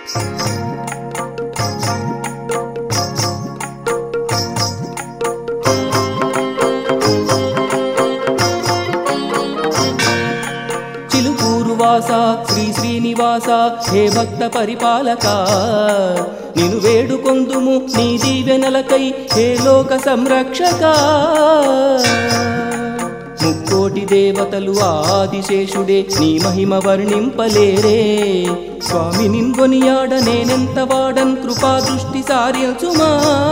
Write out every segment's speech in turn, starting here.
చిలుకూరు వాస శ్రీ శ్రీనివాస హే భక్త పరిపాలక నిను వేడుకొందుము నీ దీవెనలకై హే లోక సంరక్షక ముక్కోటి దేవతలు ఆదిశేషుడే నీ మహిమ వర్ణింపలేరే స్వామి నిన్గొనియాడ నేనెంత వాడన్ కృపా దృష్టి సార్యచుమా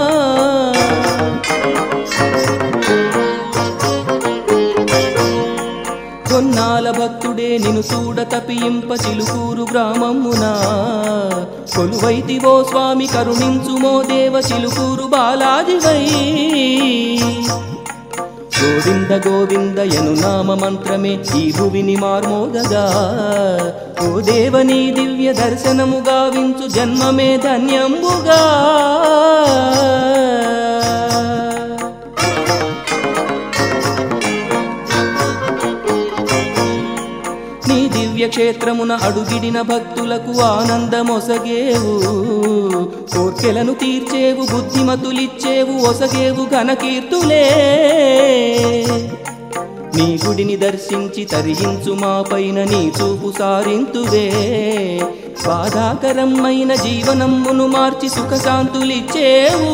కొన్నాల భక్తుడే నిను చూడ తపియింప చిలుకూరు గ్రామమునా కొలువైతివో స్వామి కరుణించుమో దేవ చిలుకూరు బాలాజివై గోవింద గోవింద యను నామ మంత్రమే ఈ భువిని మార్మోగగా ఓ దేవని దివ్య దర్శనము గావించు జన్మమే ధన్యంబుగా నీ దివ్య క్షేత్రమున అడుగిడిన భక్తులకు ఆనందమొసగేవు కోర్కెలను తీర్చేవు బుద్ధిమతులిచ్చేవు ఒసగేవు ఘనకీర్తులే నీ గుడిని దర్శించి తరించు మా పైన నీ చూపు సారింతువే బాధాకరమైన జీవనమ్మును మార్చి సుఖశాంతులిచ్చేవు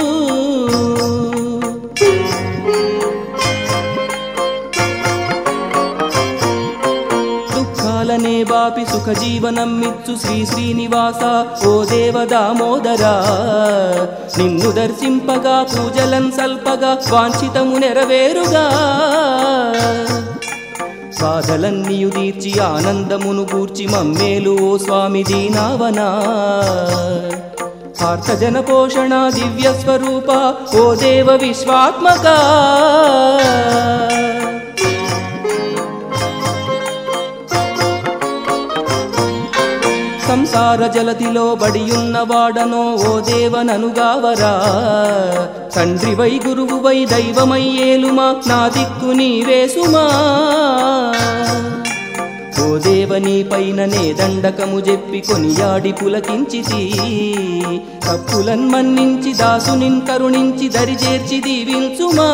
దుఃఖాలనే బాపి సుఖ జీవనమ్మిచ్చు శ్రీ శ్రీనివాస ఓ దేవ దామోదరా నిన్ను దర్శింపగా పూజలన్ సల్పగా వాంఛితము నెరవేరుగా బాధలన్నీయు తీర్చి ఆనందమును గూర్చి మమ్మేలు ఓ స్వామి దీనావనా ఆర్తజన పోషణ దివ్య స్వరూప ఓ దేవ విశ్వాత్మక సంసార జలతిలో బడియున్న వాడనో ఓ దేవననుగావరా తండ్రి వై గురువు వై దైవమై ఏలుమా నా దిక్కు నీవేసుమా ఓ దేవని పైన నే దండకము చెప్పి కొనియాడి పులకించితి తప్పులన్ మన్నించి దాసునిన్ కరుణించి దరి చేర్చి దీవించుమా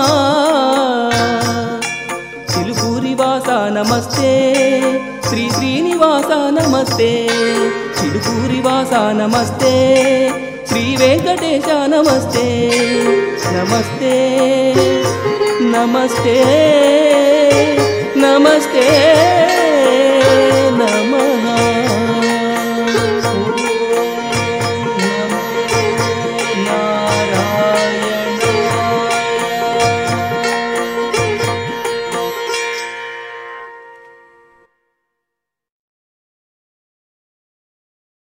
చిలుకూరి వాస నమస్తే శ్రీ శ్రీనివాస నమస్తే చిలుకూరి వాస నమస్తే శ్రీ వెంకటేశ నమస్తే నమస్తే నమస్తే నమస్తే